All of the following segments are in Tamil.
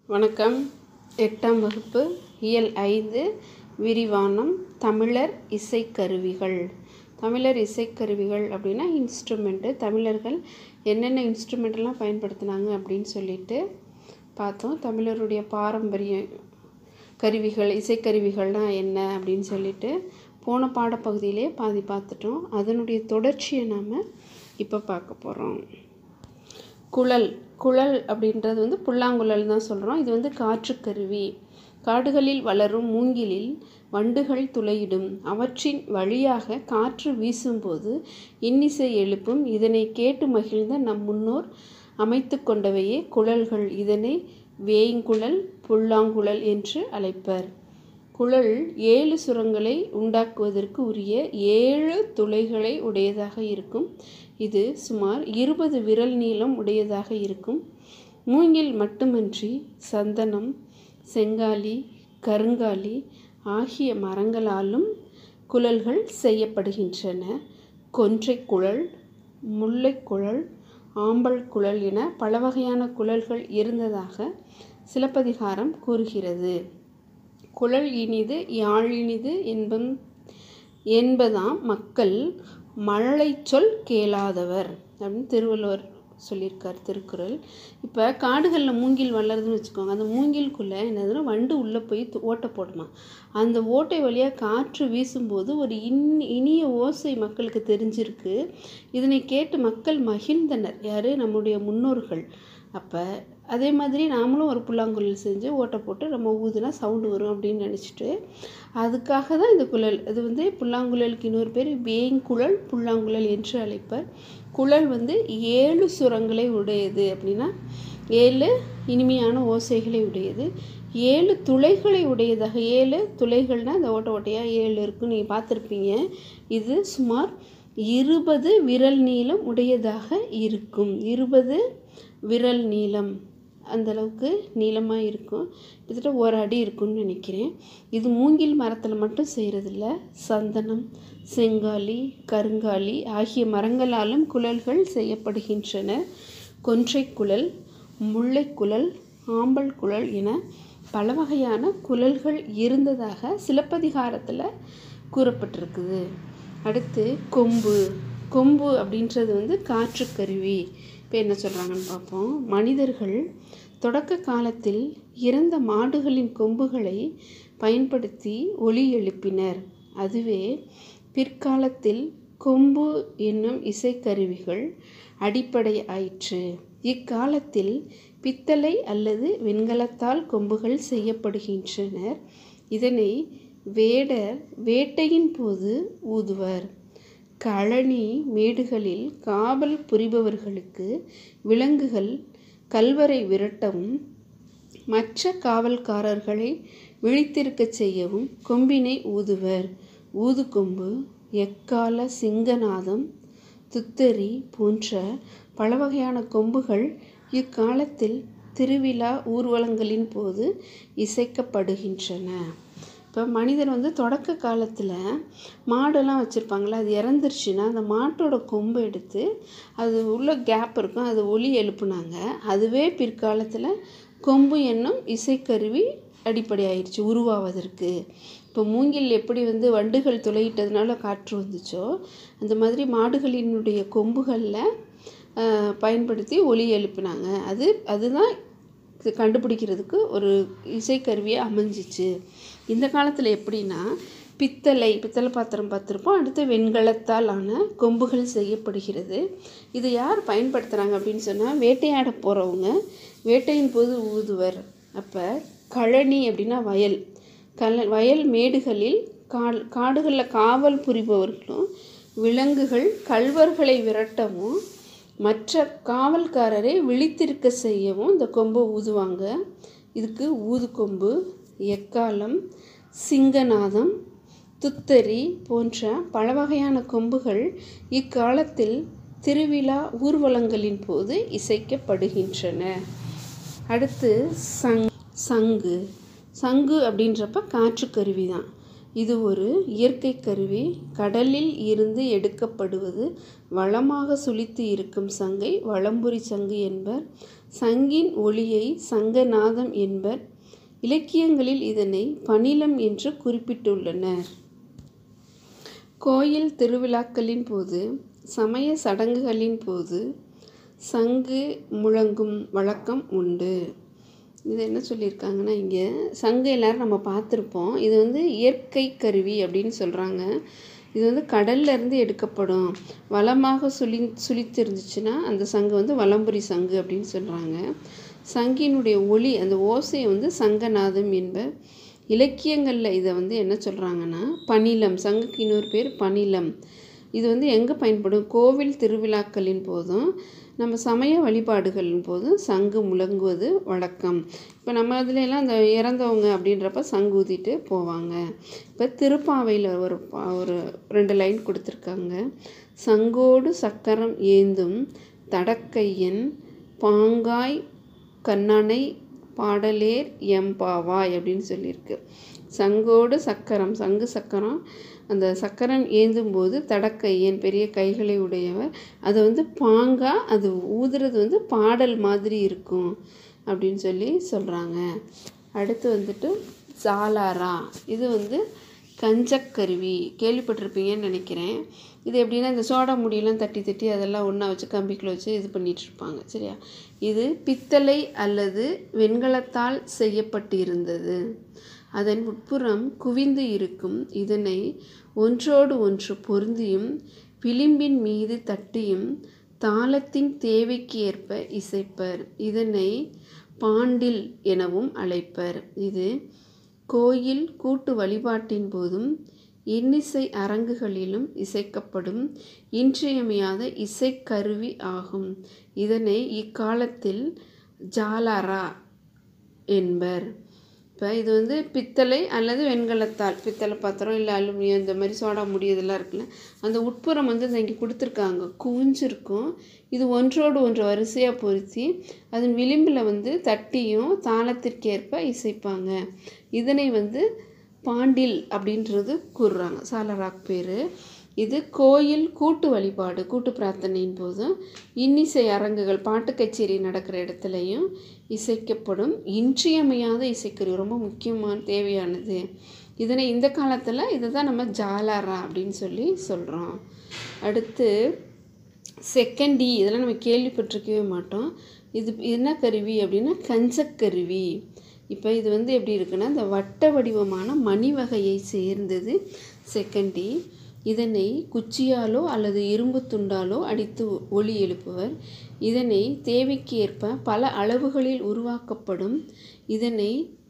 வணக்கம் எட்டாம் வகுப்பு இயல் ஐந்து விரிவானம் தமிழர் இசைக்கருவிகள் தமிழர் இசைக்கருவிகள் அப்படின்னா இன்ஸ்ட்ருமெண்ட்டு தமிழர்கள் என்னென்ன இன்ஸ்ட்ருமெண்ட்லாம் பயன்படுத்தினாங்க அப்படின்னு சொல்லிட்டு பார்த்தோம் தமிழருடைய பாரம்பரிய கருவிகள் இசைக்கருவிகள்லாம் என்ன அப்படின்னு சொல்லிட்டு போன பாடப்பகுதியிலே பாதி பார்த்துட்டோம் அதனுடைய தொடர்ச்சியை நாம் இப்போ பார்க்க போகிறோம் குழல் குழல் அப்படின்றது வந்து புல்லாங்குழல் தான் சொல்கிறோம் இது வந்து காற்றுக்கருவி காடுகளில் வளரும் மூங்கிலில் வண்டுகள் துளையிடும் அவற்றின் வழியாக காற்று வீசும்போது இன்னிசை எழுப்பும் இதனை கேட்டு மகிழ்ந்த நம் முன்னோர் அமைத்து கொண்டவையே குழல்கள் இதனை வேய்ங்குழல் புல்லாங்குழல் என்று அழைப்பர் குழல் ஏழு சுரங்களை உண்டாக்குவதற்கு உரிய ஏழு துளைகளை உடையதாக இருக்கும் இது சுமார் இருபது விரல் நீளம் உடையதாக இருக்கும் மூங்கில் மட்டுமன்றி சந்தனம் செங்காலி கருங்காலி ஆகிய மரங்களாலும் குழல்கள் செய்யப்படுகின்றன கொன்றைக் குழல் முல்லைக்குழல் ஆம்பல் குழல் என பல வகையான குழல்கள் இருந்ததாக சிலப்பதிகாரம் கூறுகிறது குழல் இனிது யாழ் இனிது என்பம் என்பதாம் மக்கள் மழலை சொல் கேளாதவர் அப்படின்னு திருவள்ளுவர் சொல்லியிருக்கார் திருக்குறள் இப்போ காடுகளில் மூங்கில் வளருதுன்னு வச்சுக்கோங்க அந்த மூங்கில்குள்ளே என்னதுன்னா வண்டு உள்ளே போய் ஓட்டை போடுமா அந்த ஓட்டை வழியாக காற்று வீசும்போது ஒரு இன் இனிய ஓசை மக்களுக்கு தெரிஞ்சிருக்கு இதனை கேட்டு மக்கள் மகிழ்ந்தனர் யார் நம்முடைய முன்னோர்கள் அப்போ அதே மாதிரி நாமளும் ஒரு புல்லாங்குழல் செஞ்சு ஓட்டை போட்டு நம்ம ஊதுனா சவுண்டு வரும் அப்படின்னு நினச்சிட்டு அதுக்காக தான் இந்த குழல் இது வந்து புல்லாங்குழலுக்கு இன்னொரு பேர் வேங்குழல் புல்லாங்குழல் என்று அழைப்பர் குழல் வந்து ஏழு சுரங்களை உடையது அப்படின்னா ஏழு இனிமையான ஓசைகளை உடையது ஏழு துளைகளை உடையதாக ஏழு துளைகள்னால் இந்த ஓட்ட ஓட்டையாக ஏழு இருக்கும் நீங்கள் பார்த்துருப்பீங்க இது சுமார் இருபது விரல் நீளம் உடையதாக இருக்கும் இருபது விரல் நீளம் அந்தளவுக்கு நீளமாக இருக்கும் கிட்டத்தட்ட ஒரு அடி இருக்கும்னு நினைக்கிறேன் இது மூங்கில் மரத்தில் மட்டும் செய்கிறதில்ல சந்தனம் செங்காலி கருங்காலி ஆகிய மரங்களாலும் குழல்கள் செய்யப்படுகின்றன கொன்றைக் குழல் முல்லைக்குழல் ஆம்பல் குழல் என பல வகையான குழல்கள் இருந்ததாக சிலப்பதிகாரத்தில் கூறப்பட்டிருக்குது அடுத்து கொம்பு கொம்பு அப்படின்றது வந்து காற்றுக்கருவி இப்போ என்ன சொல்கிறாங்கன்னு பார்ப்போம் மனிதர்கள் தொடக்க காலத்தில் இறந்த மாடுகளின் கொம்புகளை பயன்படுத்தி ஒலி எழுப்பினர் அதுவே பிற்காலத்தில் கொம்பு என்னும் இசைக்கருவிகள் அடிப்படை ஆயிற்று இக்காலத்தில் பித்தளை அல்லது வெண்கலத்தால் கொம்புகள் செய்யப்படுகின்றனர் இதனை வேடர் வேட்டையின் போது ஊதுவர் கழனி மேடுகளில் காவல் புரிபவர்களுக்கு விலங்குகள் கல்வரை விரட்டவும் மற்ற காவல்காரர்களை விழித்திருக்கச் செய்யவும் கொம்பினை ஊதுவர் ஊதுகொம்பு எக்கால சிங்கநாதம் துத்தரி போன்ற பல வகையான கொம்புகள் இக்காலத்தில் திருவிழா ஊர்வலங்களின் போது இசைக்கப்படுகின்றன இப்போ மனிதர் வந்து தொடக்க காலத்தில் மாடெல்லாம் வச்சுருப்பாங்களே அது இறந்துருச்சுன்னா அந்த மாட்டோட கொம்பு எடுத்து அது உள்ள கேப் இருக்கும் அது ஒலி எழுப்புனாங்க அதுவே பிற்காலத்தில் கொம்பு என்னும் இசைக்கருவி அடிப்படை ஆயிடுச்சு உருவாவதற்கு இப்போ மூங்கில் எப்படி வந்து வண்டுகள் துளையிட்டதுனால காற்று வந்துச்சோ அந்த மாதிரி மாடுகளினுடைய கொம்புகளில் பயன்படுத்தி ஒலி எழுப்பினாங்க அது அதுதான் கண்டுபிடிக்கிறதுக்கு ஒரு இசைக்கருவியாக அமைஞ்சிச்சு இந்த காலத்தில் எப்படின்னா பித்தளை பித்தளை பாத்திரம் பார்த்துருப்போம் அடுத்து வெண்கலத்தால் ஆன கொம்புகள் செய்யப்படுகிறது இது யார் பயன்படுத்துகிறாங்க அப்படின்னு சொன்னால் வேட்டையாட போகிறவங்க வேட்டையின் போது ஊதுவர் அப்போ கழனி அப்படின்னா வயல் கல வயல் மேடுகளில் கால் காடுகளில் காவல் புரிபவர்களும் விலங்குகள் கல்வர்களை விரட்டவும் மற்ற காவல்காரரை விழித்திருக்க செய்யவும் இந்த கொம்பை ஊதுவாங்க இதுக்கு ஊதுகொம்பு எக்காலம் சிங்கநாதம் துத்தரி போன்ற பல வகையான கொம்புகள் இக்காலத்தில் திருவிழா ஊர்வலங்களின் போது இசைக்கப்படுகின்றன அடுத்து சங் சங்கு சங்கு அப்படின்றப்ப காற்றுக்கருவி தான் இது ஒரு இயற்கை கருவி கடலில் இருந்து எடுக்கப்படுவது வளமாக சுழித்து இருக்கும் சங்கை வளம்புரி சங்கு என்பர் சங்கின் ஒளியை சங்கநாதம் என்பர் இலக்கியங்களில் இதனை பணிலம் என்று குறிப்பிட்டுள்ளனர் கோயில் திருவிழாக்களின் போது சமய சடங்குகளின் போது சங்கு முழங்கும் வழக்கம் உண்டு இது என்ன சொல்லியிருக்காங்கன்னா இங்கே சங்கு எல்லோரும் நம்ம பார்த்துருப்போம் இது வந்து இயற்கை கருவி அப்படின்னு சொல்கிறாங்க இது வந்து கடல்லேருந்து எடுக்கப்படும் வளமாக சுழி சுழித்து இருந்துச்சுன்னா அந்த சங்கு வந்து வலம்புரி சங்கு அப்படின்னு சொல்கிறாங்க சங்கினுடைய ஒளி அந்த ஓசையை வந்து சங்கநாதம் என்பர் இலக்கியங்களில் இதை வந்து என்ன சொல்கிறாங்கன்னா பணிலம் சங்குக்கு இன்னொரு பேர் பணிலம் இது வந்து எங்கே பயன்படும் கோவில் திருவிழாக்களின் போதும் நம்ம சமய வழிபாடுகளின் போதும் சங்கு முழங்குவது வழக்கம் இப்போ நம்ம இதுலலாம் அந்த இறந்தவங்க அப்படின்றப்ப சங்கு ஊதிட்டு போவாங்க இப்போ திருப்பாவையில் ஒரு ஒரு ரெண்டு லைன் கொடுத்துருக்காங்க சங்கோடு சக்கரம் ஏந்தும் தடக்கையன் பாங்காய் கண்ணனை பாடலேர் எம்பாவாய் அப்படின்னு சொல்லியிருக்கு சங்கோடு சக்கரம் சங்கு சக்கரம் அந்த சக்கரம் ஏந்தும் போது தடக்கையன் பெரிய கைகளை உடையவர் அதை வந்து பாங்காக அது ஊதுறது வந்து பாடல் மாதிரி இருக்கும் அப்படின்னு சொல்லி சொல்கிறாங்க அடுத்து வந்துட்டு சாலாரா இது வந்து கஞ்சக்கருவி கேள்விப்பட்டிருப்பீங்கன்னு நினைக்கிறேன் இது எப்படின்னா இந்த சோடா முடியெல்லாம் தட்டி தட்டி அதெல்லாம் ஒன்றா வச்சு கம்பிக்குள்ள வச்சு இது பண்ணிகிட்ருப்பாங்க சரியா இது பித்தளை அல்லது வெண்கலத்தால் செய்யப்பட்டு இருந்தது அதன் உட்புறம் குவிந்து இருக்கும் இதனை ஒன்றோடு ஒன்று பொருந்தியும் விளிம்பின் மீது தட்டியும் தாளத்தின் தேவைக்கு ஏற்ப இசைப்பர் இதனை பாண்டில் எனவும் அழைப்பர் இது கோயில் கூட்டு வழிபாட்டின் போதும் இன்னிசை அரங்குகளிலும் இசைக்கப்படும் இன்றியமையாத இசைக்கருவி ஆகும் இதனை இக்காலத்தில் ஜாலாரா என்பர் இப்போ இது வந்து பித்தளை அல்லது வெண்கலத்தால் பித்தளை பாத்திரம் இல்லை அலுமினியம் இந்த மாதிரி சோடா முடி இதெல்லாம் இருக்குல்ல அந்த உட்புறம் வந்து இந்த இங்கே கொடுத்துருக்காங்க குவிஞ்சிருக்கும் இது ஒன்றோடு ஒன்று வரிசையாக பொருத்தி அதன் விளிம்பில் வந்து தட்டியும் தாளத்திற்கேற்ப இசைப்பாங்க இதனை வந்து பாண்டில் அப்படின்றது கூறுறாங்க சாலராக் பேர் இது கோயில் கூட்டு வழிபாடு கூட்டு பிரார்த்தனையின் போதும் இன்னிசை அரங்குகள் பாட்டு கச்சேரி நடக்கிற இடத்துலையும் இசைக்கப்படும் இன்றியமையாத இசைக்கருவி ரொம்ப முக்கியமான தேவையானது இதனை இந்த காலத்தில் இதை தான் நம்ம ஜாலாரா அப்படின்னு சொல்லி சொல்கிறோம் அடுத்து செகண்டி இதெல்லாம் நம்ம கேள்விப்பட்டிருக்கவே மாட்டோம் இது என்ன கருவி அப்படின்னா கஞ்சக்கருவி இப்போ இது வந்து எப்படி இருக்குன்னா இந்த வட்ட வடிவமான மணி வகையை சேர்ந்தது செகண்டி இதனை குச்சியாலோ அல்லது இரும்பு துண்டாலோ அடித்து ஒளி எழுப்புவர் இதனை தேவைக்கு ஏற்ப பல அளவுகளில் உருவாக்கப்படும் இதனை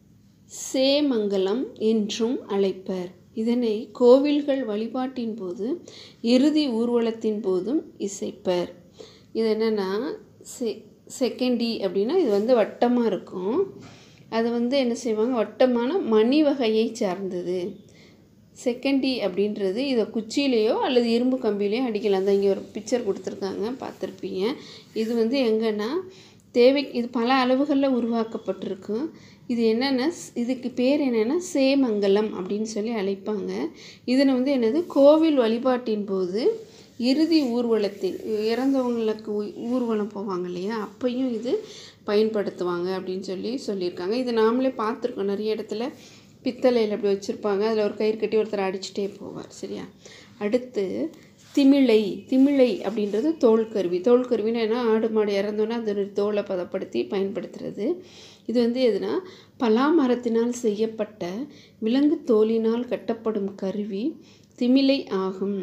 சேமங்கலம் என்றும் அழைப்பர் இதனை கோவில்கள் வழிபாட்டின் போது இறுதி ஊர்வலத்தின் போதும் இசைப்பர் இது என்னென்னா செ செகண்டி அப்படின்னா இது வந்து வட்டமாக இருக்கும் அது வந்து என்ன செய்வாங்க வட்டமான மணி வகையை சார்ந்தது செகண்டி அப்படின்றது இதை குச்சியிலையோ அல்லது இரும்பு கம்பியிலையோ அடிக்கலாம் தான் இங்கே ஒரு பிக்சர் கொடுத்துருக்காங்க பார்த்துருப்பீங்க இது வந்து எங்கன்னா தேவை இது பல அளவுகளில் உருவாக்கப்பட்டிருக்கும் இது என்னென்னா இதுக்கு பேர் என்னென்னா சேமங்கலம் அப்படின்னு சொல்லி அழைப்பாங்க இதில் வந்து என்னது கோவில் வழிபாட்டின் போது இறுதி ஊர்வலத்தில் இறந்தவங்களுக்கு ஊர்வலம் போவாங்க இல்லையா அப்பையும் இது பயன்படுத்துவாங்க அப்படின்னு சொல்லி சொல்லியிருக்காங்க இது நாமளே பார்த்துருக்கோம் நிறைய இடத்துல பித்தளையில் அப்படி வச்சுருப்பாங்க அதில் ஒரு கயிறு கட்டி ஒருத்தர் அடிச்சுட்டே போவார் சரியா அடுத்து திமிழை திமிழை அப்படின்றது தோல் கருவி தோல் கருவின்னா என்ன ஆடு மாடு இறந்தோன்னா அந்த தோலை பதப்படுத்தி பயன்படுத்துறது இது வந்து எதுனா பலாமரத்தினால் செய்யப்பட்ட விலங்கு தோலினால் கட்டப்படும் கருவி திமிலை ஆகும்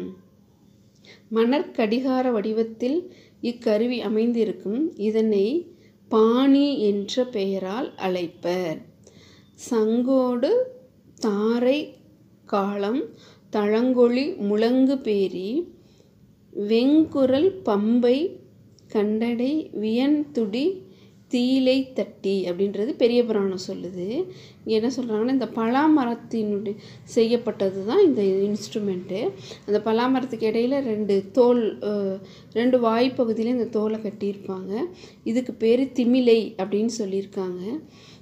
மணற்கடிகார வடிவத்தில் இக்கருவி அமைந்திருக்கும் இதனை பாணி என்ற பெயரால் அழைப்பர் சங்கோடு தாரை காலம் தளங்கொழி முழங்கு பேரி வெங்குரல் பம்பை கண்டடை வியன்துடி தீலை தட்டி அப்படின்றது பெரிய புராணம் சொல்லுது இங்கே என்ன சொல்கிறாங்கன்னா இந்த பலாமரத்தினுடைய செய்யப்பட்டது தான் இந்த இன்ஸ்ட்ருமெண்ட்டு அந்த பலாமரத்துக்கு இடையில ரெண்டு தோல் ரெண்டு வாய்ப்பகுதியில இந்த தோலை கட்டியிருப்பாங்க இதுக்கு பேர் திமிலை அப்படின்னு சொல்லியிருக்காங்க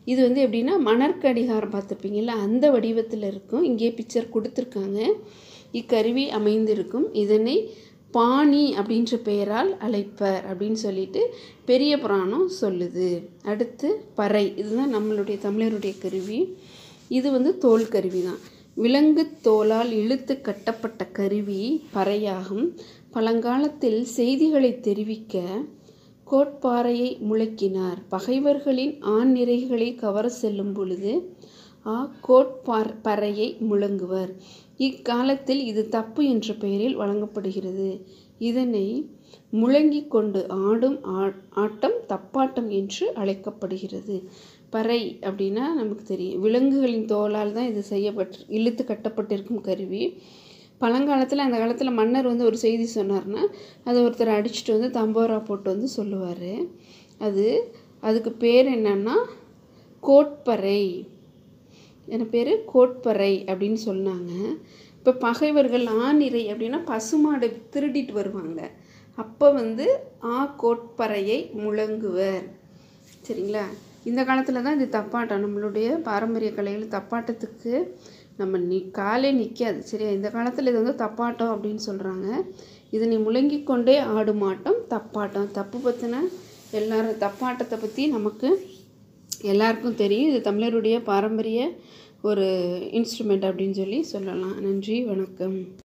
இது வந்து எப்படின்னா மணற்கடிகாரம் பார்த்துருப்பீங்கள்ல அந்த வடிவத்தில் இருக்கும் இங்கே பிக்சர் கொடுத்துருக்காங்க இக்கருவி அமைந்திருக்கும் இதனை பாணி அப்படின்ற பெயரால் அழைப்பர் அப்படின்னு சொல்லிட்டு பெரிய புராணம் சொல்லுது அடுத்து பறை இதுதான் நம்மளுடைய தமிழருடைய கருவி இது வந்து தோல் கருவி தான் விலங்கு தோலால் இழுத்து கட்டப்பட்ட கருவி பறையாகும் பழங்காலத்தில் செய்திகளை தெரிவிக்க கோட்பாறையை முழக்கினார் பகைவர்களின் ஆண் நிறைகளை கவர செல்லும் பொழுது ஆ கோட்பார் பறையை முழங்குவர் இக்காலத்தில் இது தப்பு என்ற பெயரில் வழங்கப்படுகிறது இதனை முழங்கிக் கொண்டு ஆடும் ஆட்டம் தப்பாட்டம் என்று அழைக்கப்படுகிறது பறை அப்படின்னா நமக்கு தெரியும் விலங்குகளின் தோலால் தான் இது செய்யப்பட்டு இழுத்து கட்டப்பட்டிருக்கும் கருவி பழங்காலத்தில் அந்த காலத்தில் மன்னர் வந்து ஒரு செய்தி சொன்னார்னா அதை ஒருத்தர் அடிச்சுட்டு வந்து தம்போரா போட்டு வந்து சொல்லுவார் அது அதுக்கு பேர் என்னன்னா கோட்பறை என்ன பேர் கோட்பறை அப்படின்னு சொன்னாங்க இப்போ பகைவர்கள் ஆணிரை அப்படின்னா பசுமாடு திருடிட்டு வருவாங்க அப்போ வந்து ஆ கோட்பறையை முழங்குவர் சரிங்களா இந்த காலத்தில் தான் இது தப்பாட்டம் நம்மளுடைய பாரம்பரிய கலைகள் தப்பாட்டத்துக்கு நம்ம நி காலே நிற்காது சரியா இந்த காலத்தில் இது வந்து தப்பாட்டம் அப்படின்னு சொல்கிறாங்க இது நீ முழங்கிக் கொண்டே ஆடும் ஆட்டம் தப்பாட்டம் தப்பு பற்றின எல்லாரும் தப்பாட்டத்தை பற்றி நமக்கு எல்லாருக்கும் தெரியும் இது தமிழருடைய பாரம்பரிய ஒரு இன்ஸ்ட்ருமெண்ட் அப்படின்னு சொல்லி சொல்லலாம் நன்றி வணக்கம்